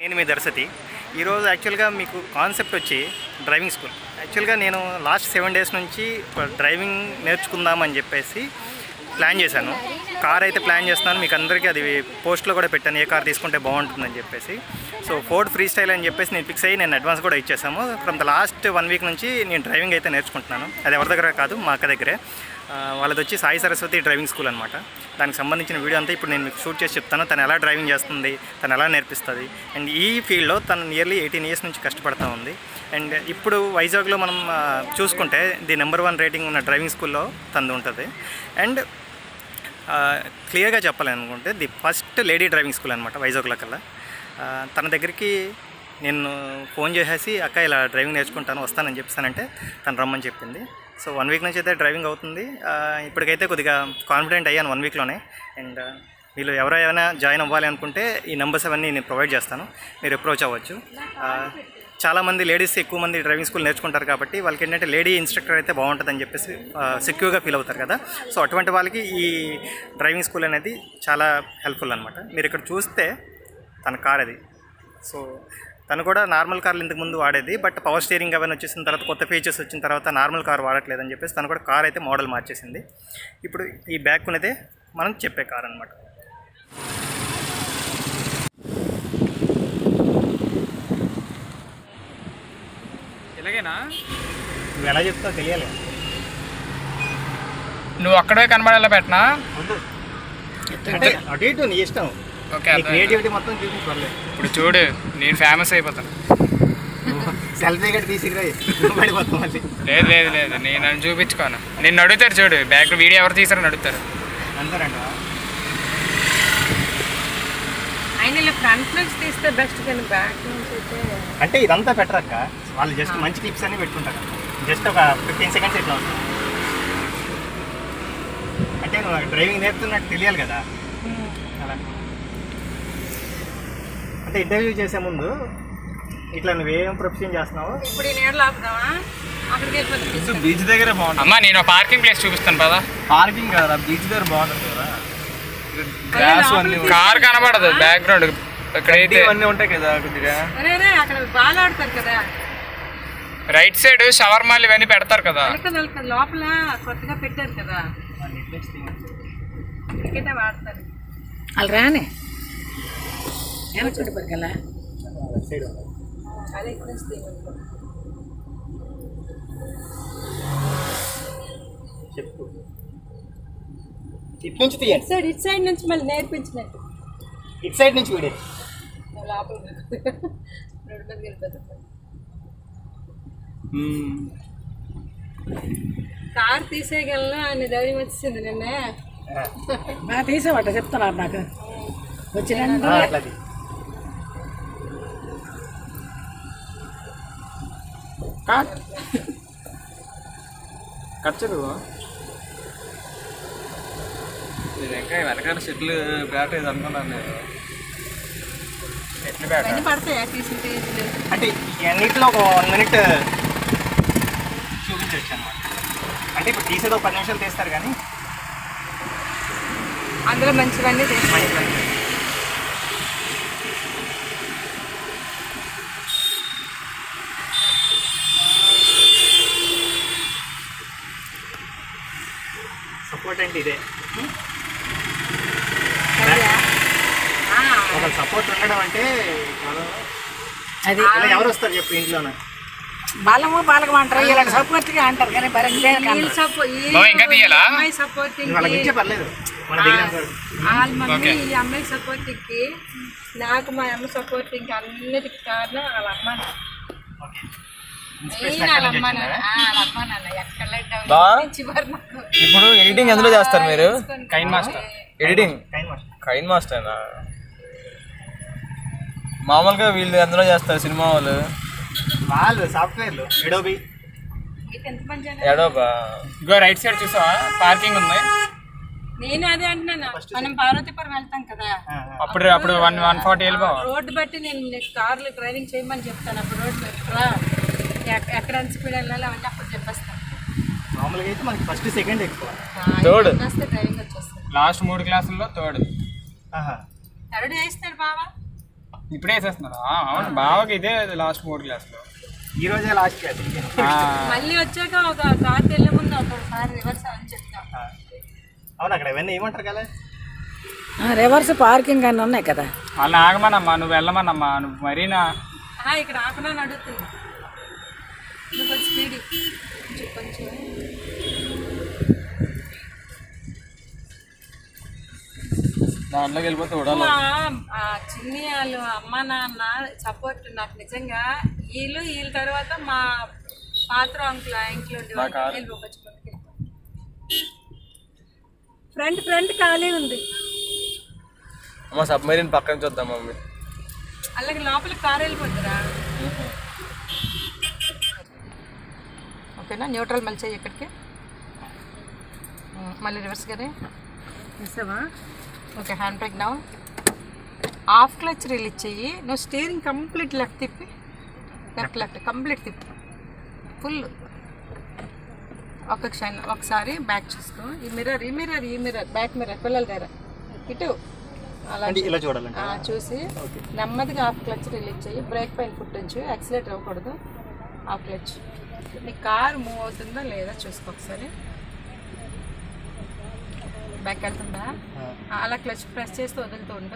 నేను మీ దర్శతి ఈరోజు యాక్చువల్గా మీకు కాన్సెప్ట్ వచ్చి డ్రైవింగ్ స్కూల్ యాక్చువల్గా నేను లాస్ట్ సెవెన్ డేస్ నుంచి డ్రైవింగ్ నేర్చుకుందామని చెప్పేసి ప్లాన్ చేశాను కార్ అయితే ప్లాన్ చేస్తున్నాను మీకు అందరికీ అది పోస్ట్లో కూడా పెట్టాను ఏ కార్ తీసుకుంటే బాగుంటుందని చెప్పేసి సో ఫోర్డ్ ఫ్రీ స్టైల్ అని చెప్పేసి నేను ఫిక్స్ అయ్యి నేను అడ్వాన్స్ కూడా ఇచ్చేసాము from the last one week నుంచి నేను డ్రైవింగ్ అయితే నేర్చుకుంటున్నాను అది ఎవరి దగ్గర కాదు మా అక్క దగ్గరే ఆ, వాళ్ళది వచ్చి సాయి సరస్వతి డ్రైవింగ్ స్కూల్ అనమాట దానికి సంబంధించిన వీడియో అంతా ఇప్పుడు నేను మీకు షూట్ చేసి చెప్తాను తను ఎలా డ్రైవింగ్ చేస్తుంది తను ఎలా నేర్పిస్తుంది అండ్ ఈ ఫీల్డ్లో తను నియర్లీ ఎయిటీన్ ఇయర్స్ నుంచి కష్టపడతా ఉంది అండ్ ఇప్పుడు వైజాగ్లో మనం ఆ, చూసుకుంటే ది నెంబర్ వన్ రేటింగ్ ఉన్న డ్రైవింగ్ స్కూల్లో తనది ఉంటుంది అండ్ క్లియర్గా చెప్పాలనుకుంటే the first lady driving school అనమాట వైజాగ్లో కల్లా ఆ, తన దగ్గరికి నేను ఫోన్ చేసేసి అక్క ఇలా డ్రైవింగ్ నేర్చుకుంటాను వస్తానని చెప్పానంటే తను రమ్మని చెప్పింది సో వన్ వీక్ నుంచి అయితే డ్రైవింగ్ అవుతుంది ఆ, ఇప్పటికైతే కొద్దిగా కాన్ఫిడెంట్ అయ్యాను వన్ వీక్లోనే అండ్ వీళ్ళు ఎవరైనా జాయిన్ అవ్వాలి అనుకుంటే ఈ నెంబర్స్ అవన్నీ నేను ప్రొవైడ్ చేస్తాను మీరు అప్రోచ్ అవ్వచ్చు ఆ, చాలామంది లేడీస్ ఎక్కువ మంది డ్రైవింగ్ స్కూల్ నేర్చుకుంటారు కాబట్టి వాళ్ళకి ఏంటంటే లేడీ ఇన్స్ట్రక్టర్ అయితే బాగుంటుందని చెప్పేసి సెక్యూర్గా ఫీల్ అవుతారు కదా సో అటువంటి వాళ్ళకి ఈ డ్రైవింగ్ స్కూల్ అనేది చాలా హెల్ప్ఫుల్ అనమాట మీరు ఇక్కడ చూస్తే తన కార్ అది సో తను కూడా నార్మల్ కార్లు ఇంతకు ముందు వాడేది బట్ పవర్ స్టీరింగ్ అవన్నీ వచ్చేసిన తర్వాత కొత్త ఫీచర్స్ వచ్చిన తర్వాత నార్మల్ కార్ వాడట్లేదని చెప్పేసి తను కూడా కార్ అయితే మోడల్ మార్చేసింది ఇప్పుడు ఈ బ్యాక్ ఉన్నదే మనం చెప్పే కార్ అనమాట ఇలాగేనా నువ్వు ఎలా చెప్తావు తెలియాలి నువ్వు అక్కడే కనబడేలా పెట్టనా అంటే అటు ఇటు నీ ఇష్టం ఓకే నీ క్రియేటివిటీ మొత్తం చూపించి పర్లేదు ఇప్పుడు చూడు నేను ఫేమస్ అయిపోతాను సెల్ఫీ గట్టి తీసుకురా పడిపోతాం మళ్ళీ లేదు లేదు లేదు నేను నన్ను చూపించుకోను నిన్ను అడుగుతారు చూడు బ్యాక్ వీడియో ఎవరు తీసారని అడుగుతారు అంతేనండి ఆయన ఇలా ఫ్రంట్ నుంచి తీస్తే బెస్ట్ కానీ బ్యాక్ నుంచి అయితే అంటే ఇదంతా బెటర్ అక్క వాళ్ళు జస్ట్ మంచి క్లిప్స్ అన్ని పెట్టుకుంటారు జస్ట్ ఒక ఫిఫ్టీన్ సెకండ్స్ ఇట్లా వస్తుంది అంటే నువ్వు డ్రైవింగ్ నేర్పుతున్నట్టు తెలియాలి కదా అలా అంటే ఇంటర్వ్యూ చేసే ముందు ఇట్లా నువ్వేం ప్రొఫెషన్ చేస్తున్నావు ఇప్పుడు ఈ నీడలు ఆపుదామా అక్కడికి వెళ్ళిపోతుంది బీచ్ దగ్గరే బాగుంటుంది అమ్మా నేను పార్కింగ్ ప్లేస్ చూపిస్తాను పదా పార్కింగ్ కదా బీచ్ దగ్గర బాగుంటుంది కదా గ్రాస్ అన్ని కార్ కనబడదు బ్యాక్గ్రౌండ్ ఇక్కడైతే ఇవన్నీ ఉంటాయి కదా కొద్దిగా అరే రే అక్కడ బాల్ ఆడతారు కదా రైట్ సైడ్ షవర్మాలు ఇవన్నీ పెడతారు కదా వెళ్తుంది వెళ్తుంది లోపల కొత్తగా పెట్టారు కదా క్రికెట్ ఆడతారు వాళ్ళు రానే ఏమో చుట్టుపక్కల అదే ఇక్కడ వస్తే చెప్పు ఇటు నుంచి తీయండి ఇటు సైడ్ ఇటు సైడ్ నుంచి మళ్ళీ నేర్పించినట్టు ఇటు సైడ్ నుంచి వీడే నువ్వు లోపల రోడ్డు మీదకి వెళ్ళిపోతుంది కార్ తీసేయగలను అని ధైర్యం వచ్చింది నిన్నే బాగా తీసేవాట చెప్తున్నారు నాకు వచ్చిన అట్లా తీ. ఖర్చు ఇది ఇంకా వెనకాల షెట్లు బ్యాట్ ఇది అనుకున్నాను నేను ఎట్లు బ్యాగ్ అన్నీ పడతాయా తీసుకుంటే అంటే ఈ అన్నిట్లో ఒక వన్ మినిట్ చూపించవచ్చు అనమాట అంటే ఇప్పుడు తీసేది ఒక పది నిమిషాలు తీస్తారు కానీ అందులో మంచివన్నీ తీసుకోవాలి సపోర్ట్ అంటే ఇదే ఆ, ఒక సపోర్ట్ ఉండడం అంటే చాలా అది ఇలా ఎవరు వస్తారు చెప్పు ఇంట్లోనే బలము బలగం అంటారు ఇలాంటి సపోర్ట్గా అంటారు కానీ బలం వీళ్ళ support- ఈ బావ, ఇంకా తీయాలా? అమ్మాయి సపోర్టింగ్ వాళ్ళకి ఇచ్చే పర్లేదు మన దిగిన వరకు. వాళ్ళ మమ్మీ ఓకే. ఈ అమ్మాయి సపోర్టింగ్ కి నాకు మా అమ్మ సపోర్టింగ్ అన్నిటికి కారణం వాళ్ళ అమ్మ నాన్న. Inspiration మెయిన్ వాళ్ళ ఎక్కడి అమ్మ నుంచి నాన్న. వచ్చిందా? ఆ, వాళ్ళ అమ్మ నాన్న ఎక్కడ లేకుండా బా? నుంచి వారు నాకు ఇప్పుడు ఎడిటింగ్ ఎందులో చేస్తారు మీరు KineMaster editing Time waste. కైన్ మాస్టర్నా మామూలుగా వీళ్ళు ఎందులో చేస్తారు సినిమా వాళ్ళు వాళ్ళు సాఫ్ట్వేర్లు ఎడోబి మీకు ఎంత మంచి జనం. ఎడోబా ఇగో రైట్ సైడ్ చూసావా పార్కింగ్ ఉంది నేను అదే అంటున్నాను మనం పార్వతీపురం వెళ్తాం కదా అప్పుడు అప్పుడు వన్ వన్ ఫార్టీ వెళ్ళిపోవాలి రోడ్డు బట్టి నేను నీకు కార్లు డ్రైవింగ్ చేయమని చెప్తాను అప్పుడు రోడ్డు ఎక్కడ ఎక్క- ఎక్కడ ఎంత స్పీడ్ వెళ్ళాలి అవన్నీ అప్పుడు చెప్పేస్తాను మామూలుగా అయితే మనకి ఫస్ట్ సెకండ్ ఎక్కువ Third. వస్తే డ్రైవింగ్ వచ్చేస్తుంది లాస్ట్ మూడు క్లాసుల్లో థర్డ్ ఆహా. థర్డ్ చేస్తాడు బావా ఇప్పుడే వేసేస్తున్నారు ఆ, అవును బావకి ఇదే లాస్ట్ మూడు క్లాస్లో ఈ రోజే లాస్ట్ క్లాస్ మళ్ళీ వచ్చాక ఒక కార్ వెళ్ళే ముందు ఒకసారి రివర్స్ అని చెప్తా అవును అక్కడ ఇవన్నీ ఏమంటారు కదా రివర్స్ పార్కింగ్ అని ఉన్నాయి కదా వాళ్ళని ఆగమనమ్మా నువ్వు వెళ్ళమనమ్మా నువ్వు మరీ నా ఆ, ఇక్కడ ఆపనా అని అడుగుతుంది నువ్వు కొంచెం స్పీడ్ కొంచెం కొంచెం దాంట్లోకి వెళ్ళిపోతే మా ఆ చిన్ని వాళ్ళు అమ్మ నాన్న సపోర్ట్ నాకు నిజంగా వీళ్ళు వీళ్ళ తర్వాత మా పాత్ర అంకుల్ ఆ ఇంట్లో ఫ్రంట్ ఫ్రంట్ ఖాళీ ఉంది అమ్మ సబ్మరీన్ పక్కన చూద్దాం మమ్మీ అలాగే లోపలికి కారు వెళ్ళిపోతుందా ఓకేనా న్యూట్రల్ మళ్ళీ చెయ్యి ఇక్కడికి ఉమ్, మళ్ళీ రివర్స్ గానే వేసావా okay hand brake down half clutch release చెయ్యి నువ్వు స్టీరింగ్ కంప్లీట్ లెఫ్ట్ తిప్పి లెఫ్ట్ లెఫ్ట్ కంప్లీట్ తిప్పి ఫుల్ ఒక క్షణం ఒకసారి బ్యాక్ చూసుకో ఈ మిర్రర్ ఈ మిర్రర్ ఈ మిర్రర్ బ్యాక్ మిర్రర్ పిల్లల దగ్గర ఇటు అలా అంటే ఇలా చూడాలంటే ఆ, చూసి నెమ్మదిగా హాఫ్ క్లచ్ రిలీజ్ చెయ్యి బ్రేక్ పైన ఫుట్ ఉంచు యాక్సిలేటర్ ఇవ్వకూడదు హాఫ్ క్లచ్ నీ కార్ మూవ్ అవుతుందా లేదా చూసుకో ఒకసారి బ్యాక్ వెళ్తుందా ఆ, అలా క్లచ్ ప్రెస్ చేస్తూ వదులుతూ ఉండు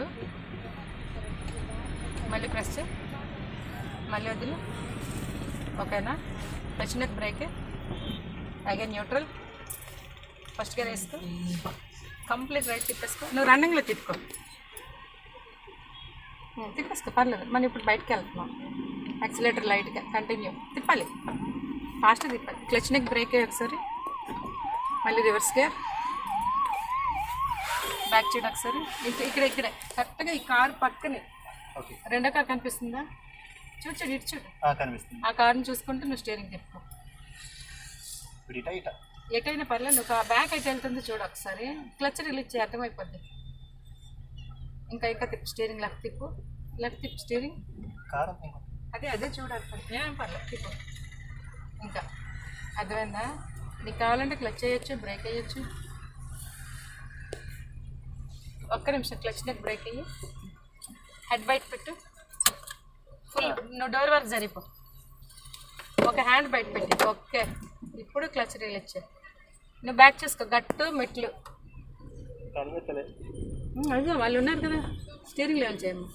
మళ్ళీ ప్రెస్ చేయి మళ్ళీ వదిలు ఓకేనా వచ్చిన brake again neutral first gear వేసుకో కంప్లీట్ రైట్ తిప్పేసుకో నువ్వు రన్నింగ్లో తిప్పుకో ఉమ్, తిప్పేసుకో పర్లేదు మనం ఇప్పుడు బయటకు వెళ్తున్నాం యాక్సిలేటర్ లైట్గా కంటిన్యూ తిప్పాలి ఫాస్ట్గా తిప్పాలి క్లచ్ నెక్ బ్రేక్ అయ్యి ఒకసారి మళ్ళీ రివర్స్ గేర్ బ్యాక్ చేయడం ఒకసారి ఇక్కడ ఇక్కడ ఇక్కడే కరెక్ట్గా ఈ కార్ పక్కనే ఓకే రెండో కార్ కనిపిస్తుందా చూడు చూడు ఇటు చూడు కనిపిస్తుంది ఆ కార్ని చూసుకుంటూ నువ్వు స్టీరింగ్ తిప్పుకో ఇప్పుడు ఇటా ఇటా ఎటైనా పర్లేదు ఒక బ్యాక్ అయితే వెళ్తుంది చూడు ఒకసారి క్లచ్ రిలీజ్ చేయి అర్థమైపోద్ది ఇంకా ఇంకా తిప్పు స్టీరింగ్ లెఫ్ట్ తిప్పు లెఫ్ట్ తిప్పు స్టీరింగ్ కారు అదే అదే చూడాలి ఏం పర్లేదు తిప్పు ఇంకా అర్థమైందా నీకు కావాలంటే క్లచ్ వేయచ్చు బ్రేక్ వేయచ్చు ఒక్క నిమిషం క్లచ్ నెక్ బ్రేక్ అయ్యి హెడ్ బయట పెట్టు ఫుల్ నువ్వు డోర్ వరకు జరిపో ఒక హ్యాండ్ బయట పెట్టి ఓకే ఇప్పుడు క్లచ్ రిలీజ్ చేయి నువ్వు బ్యాక్ చేసుకో గట్టు మెట్లు కనిపించలేదు ఉమ్, అదే వాళ్ళు ఉన్నారు కదా స్టీరింగ్ లెవెల్ చేయమ్మా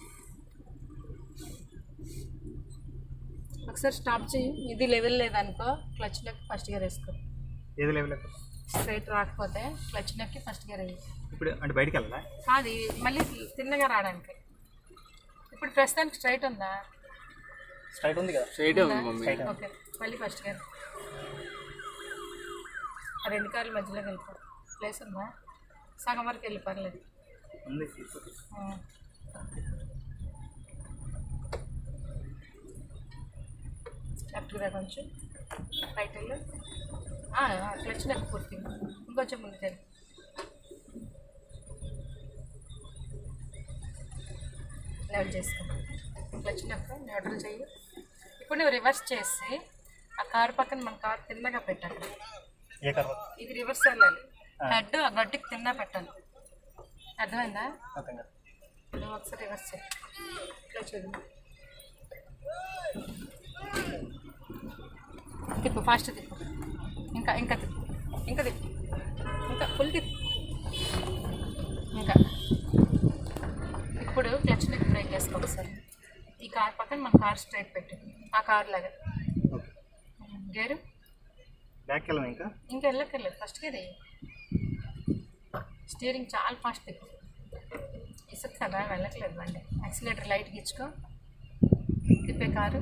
ఒకసారి స్టాప్ చెయ్యి ఇది లెవెల్ లేదనుకో క్లచ్ నెక్ ఫస్ట్ గేర్ వేసుకో ఏది లేవు స్ట్రైట్ రాకపోతే క్లచ్ నెక్కి ఫస్ట్ గేర్ వేయి ఇప్పుడు అంటే బయటికి వెళ్ళాలా కాదు ఇది మళ్ళీ తిన్నగా రావడానికి ఇప్పుడు ప్రస్తుతానికి స్ట్రైట్ ఉందా స్ట్రైట్ ఉంది కదా స్ట్రైట్ ఉంది మమ్మీ ఓకే మళ్ళీ ఫస్ట్ గేర్ ఆ రెండు కార్ల మధ్యలోకి వెళ్ళిపో ప్లేస్ ఉందా సగం వరకు వెళ్ళి పర్లేదు ఉంది ఆ. లెఫ్ట్ రా కొంచెం రైట్ వెళ్ళు క్లచ్ నెక్ పూర్తి ఇంకొంచెం ముందుకు వెళ్ళు లెవెల్ చేసుకో క్లచ్ నెక్ న్యూట్రల్ చెయ్యి ఇప్పుడు నువ్వు రివర్స్ చేసి ఆ కార్ పక్కన మన కార్ తిన్నగా పెట్టాలి ఏ కారు ఇది రివర్స్ వెళ్ళాలి హెడ్ ఆ గడ్డికి తిన్నా పెట్టాలి అర్థమైందా అర్థం కాదు నువ్వు ఒకసారి రివర్స్ చేయి ఇట్లా చూడు తిప్పు ఫాస్ట్ తిప్పు ఇంకా ఇంకా తిప్పు ఇంకా తిప్పు ఇంకా ఫుల్ తిప్పు ఇంకా ఇప్పుడు క్లచ్ నెక్ బ్రేక్ వేసుకో ఒకసారి ఈ కార్ పక్కన మన కార్ స్ట్రైట్ పెట్టు ఆ కార్ లాగా గేరు బ్యాక్ వెళ్ళాం ఇంకా ఇంకా వెళ్ళక్కర్లేదు ఫస్ట్ గేర్ స్టీరింగ్ చాలా ఫాస్ట్ తిప్పు ఇసుక కదా వెళ్ళట్లేదు బండి యాక్సిలేటర్ లైట్ ఇచ్చుకో తిప్పే కారు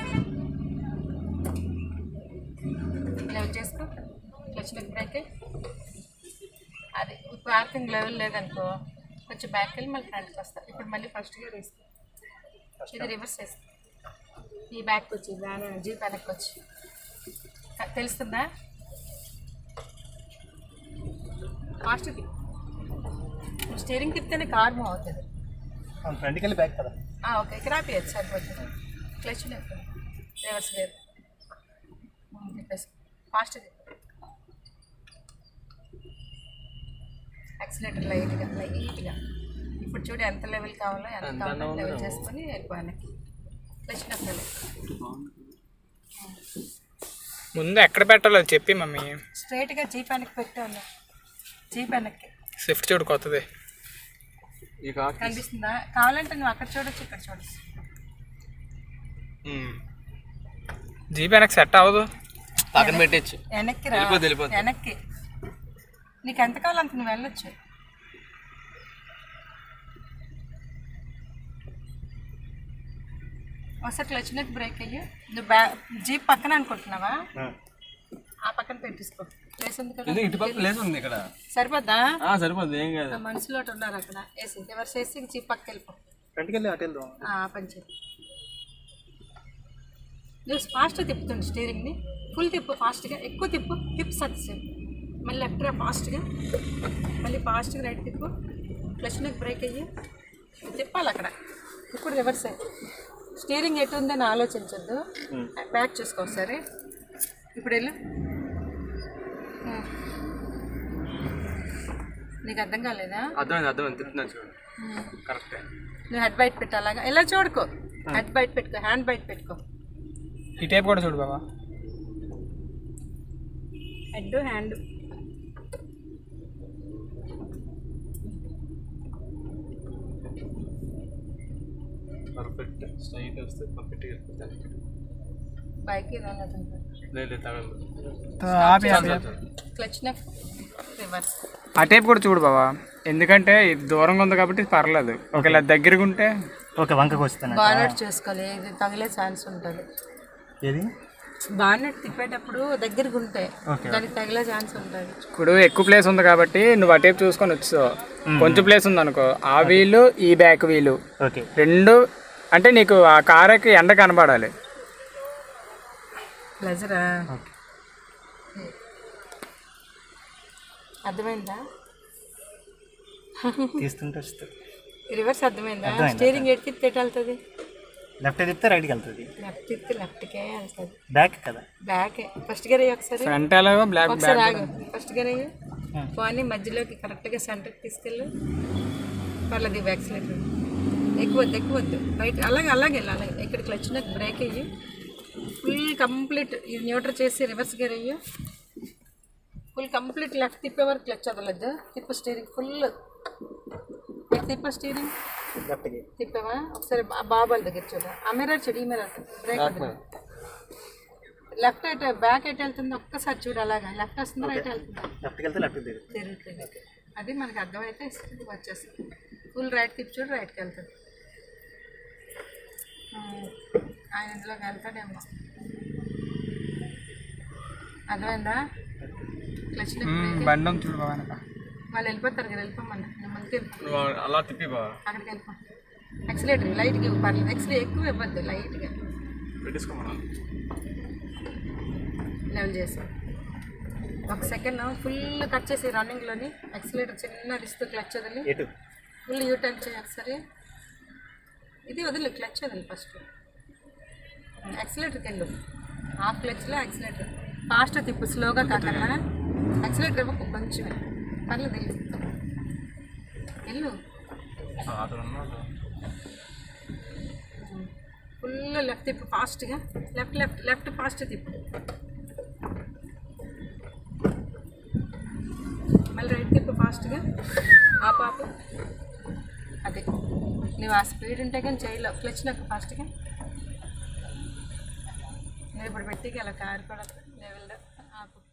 లెవెల్ చేసుకో క్లచ్ నెక్ బ్రేక్ అది పార్కింగ్ లెవెల్ లేదనుకో కొంచెం బ్యాక్ వెళ్ళి మళ్ళీ ఫ్రంట్కి వస్తా ఇప్పుడు మళ్ళీ ఫస్ట్ గేర్ వేసుకో ఇది రివర్స్ వేసుకో ఈ బ్యాక్ వచ్చి వ్యాన్ జీప్ వెనక్కి వచ్చి క- తెలుస్తుందా ఫాస్ట్ తిప్పు స్టీరింగ్ తిప్పితేనే కార్ మూవ్ అవుతుంది ఫ్రంట్కి వెళ్ళి బ్యాక్ కదా ఆ, ఓకే ఇక్కడ ఆపేయచ్చు సరిపోతుంది క్లచ్ లేదు రివర్స్ గేర్ తిప్పేసి ఫాస్ట్ తిప్పు యాక్సిలేటర్ లైట్గా లైట్గా ఇప్పుడు చూడు ఎంత లెవెల్ కావాలో ఎంత కావాలో లెవెల్ చేసుకొని వెళ్ళిపోయాను వచ్చినప్పుడు ముందు ఎక్కడ పెట్టాలో అది చెప్పి మమ్మీ స్ట్రైట్గా జీప్ వెనక్కి పెట్టాను జీప్ వెనక్కి స్విఫ్ట్ చూడు కొత్తది ఈ కాకి కనిపిస్తుందా కావాలంటే నువ్వు అక్కడ చూడొచ్చు ఇక్కడ చూడొచ్చు జీప్ వెనక్కి సెట్ అవ్వదు పక్కన పెట్టచ్చు వెనక్కి రా వెళ్ళిపోద్ది, వెళ్ళిపోద్ది. వెనక్కి నీకు ఎంత కావాలో అంత నువ్వు వెళ్ళొచ్చు ఒకసారి క్లచ్ నెక్ బ్రేక్ అయ్యి నువ్వు బ్యా జీప్ పక్కన అనుకుంటున్నావా ఆ పక్కన పెట్టేసుకో ప్లేస్ ఉంది కదా ఇది ఇటుపక్క ప్లేస్ ఉంది ఇక్కడ సరిపోద్దా ఆ సరిపోద్ది ఏం కాదు ఆ మనుషులు ఒకటి ఉన్నారు అక్కడ వేసి రివర్స్ వేసి జీప్ పక్క వెళ్ళిపో ఫ్రంట్కి వెళ్ళి అటు వెళ్దాం ఆ, పని చేయి నువ్వు ఫాస్ట్గా తిప్పుతుంది స్టీరింగ్ని ఫుల్ తిప్పు ఫాస్ట్గా ఎక్కువ తిప్పు తిప్పు సత్సేపు మళ్ళీ లెఫ్ట్ రా ఫాస్ట్గా మళ్ళీ ఫాస్ట్గా రైట్ తిప్పు క్లచ్ నెక్ బ్రేక్ అయ్యి తిప్పాలి అక్కడ ఇప్పుడు రివర్స్ అయ్యి స్టీరింగ్ ఎటు ఉందని ఆలోచించొద్దు బ్యాక్ చూసుకో ఒకసారి ఇప్పుడు వెళ్ళు ఉమ్. నీకు అర్థం కాలేదా అర్థమైంది అర్థమైంది తిప్పుతున్నాను చూడు కరెక్టే నువ్వు హెడ్ బయట పెట్టాలాగా ఇలా చూడుకో హెడ్ బయట పెట్టుకో హ్యాండ్ బయట పెట్టుకో ఈ టైప్ కూడా చూడు బాబా హెడ్ హ్యాండ్ పర్ఫెక్ట్ స్ట్రైట్ వస్తే పర్ఫెక్ట్ వెళ్ళిపోతాను బైక్ రాలేదు లేదు తగలదు ఆపి ఆపి ఆపి. క్లచ్ నెక్ రివర్స్ ఆ టైప్ కూడా చూడు బాబా ఎందుకంటే ఇది దూరంగా ఉంది కాబట్టి పర్లేదు ఒకవేళ దగ్గరగా ఉంటే ఓకే వంకకు వస్తాను బానెట్ చేసుకోవాలి ఇది తగిలే ఛాన్స్ ఉంటుంది ఏది బానెట్ తిప్పేటప్పుడు దగ్గరగా ఉంటే దానికి తగిలే ఛాన్స్ ఉంటుంది ఇప్పుడు ఎక్కువ ప్లేస్ ఉంది కాబట్టి నువ్వు ఆ టైప్ చూసుకొని వచ్చావు కొంచెం ప్లేస్ ఉంది అనుకో ఆ వీలు ఈ బ్యాక్ వీలు ఓకే రెండు అంటే నీకు ఆ కారుకి ఎండ కనబడాలి ప్లెజరా అర్థమైందా తీస్తుంటే వస్తుంది రివర్స్ అర్థమైందా స్టీరింగ్ ఎటు తిప్పి ఎటు వెళ్తుంది లెఫ్ట్ తిప్పితే రైట్కి వెళ్తుంది లెఫ్ట్ తిప్పి లెఫ్ట్కే వెళ్తుంది బ్యాక్ కదా బ్యాక్ ఫస్ట్ గేర్ అయ్యి ఒకసారి ఫ్రంట్ ఎలాగో బ్లాక్ ఒకసారి ఆగు ఫస్ట్ గేర్ అయ్యి పోనీ మధ్యలోకి కరెక్ట్గా సెంటర్కి తీసుకెళ్ళు పర్లేదు ఇవి యాక్సిలేటర్ ఎక్కువ వద్దు ఎక్కువ వద్దు రైట్ అలాగే అలాగే వెళ్ళు, అలాగే ఇక్కడ క్లచ్ నాకు బ్రేక్ అయ్యి ఫుల్ కంప్లీట్ ఇది న్యూట్రల్ చేసి రివర్స్ గేర్ అయ్యి ఫుల్ కంప్లీట్ లెఫ్ట్ తిప్పే వరకు క్లచ్ వదలద్దు తిప్పు స్టీరింగ్ ఫుల్ ఇటు తిప్పు స్టీరింగ్ లెఫ్ట్కి తిప్పావా ఒకసారి ఆ బాబాల దగ్గర చూడ ఆ మిర్రర్ చూడు ఈ mirror brake left at back at వెళ్తుంది ఒక్కసారి చూడు అలాగా లెఫ్ట్ వస్తుంది రైట్ వెళ్తుందా లెఫ్ట్కి వెళ్తే లెఫ్ట్కి తిరుగుతుంది తిరుగుతుంది అది మనకి అర్థమైతే వచ్చేస్తుంది ఫుల్ రైట్ తిప్పి చూడు రైట్కి వెళ్తుంది ఉమ్, ఆయన ఇందులోకి వెళ్తాడేమో అర్థమైందా క్లచ్ బండి ఉంది చూడు బాబా వెనక. వాళ్ళు వెళ్ళిపోతారు కదా వెళ్ళిపోమన్నా నేను ముందుకు వెళ్ళిపో నువ్వు అలా తిప్పి బా అక్కడికి వెళ్ళిపో ఎక్సలేటర్ లైట్గా ఇవ్వు పర్లేదు ఎక్సలే ఎక్కువ ఇవ్వద్దు లైట్గా పెట్టేసుకోమన్నా లెవెల్ చేసాం ఒక సెకండ్ ఫుల్ కట్ చేసి రన్నింగ్లోని ఎక్సలేటర్ చిన్నది ఇస్తూ క్లచ్ వదిలి ఎటు ఫుల్ యూ టర్న్ చేయాలి సరే ఇది వదిలి క్లచ్ వదిలి ఫస్ట్ ఎక్సలేటర్కి వెళ్ళు హాఫ్ క్లచ్లో ఎక్సలేటర్ ఫాస్ట్ తిప్పు స్లోగా కాకన్నా ఎక్సలేటర్ ఇవ్వకు కొంచెం పర్లేదు వెళ్ళు వెళ్ళు అతను ఉన్నాడు ఫుల్ లెఫ్ట్ తిప్పు ఫాస్ట్గా లెఫ్ట్ లెఫ్ట్ లెఫ్ట్ ఫాస్ట్ తిప్పు మళ్ళీ రైట్ తిప్పు ఫాస్ట్గా ఆ పాప అదే నువ్వు ఆ స్పీడ్ ఉంటే కానీ చేయలేవు క్లచ్ నాకు ఫాస్ట్గా నువ్వు ఇప్పుడు పెట్టి అలా కారు కూడా లెవెల్లో ఆపు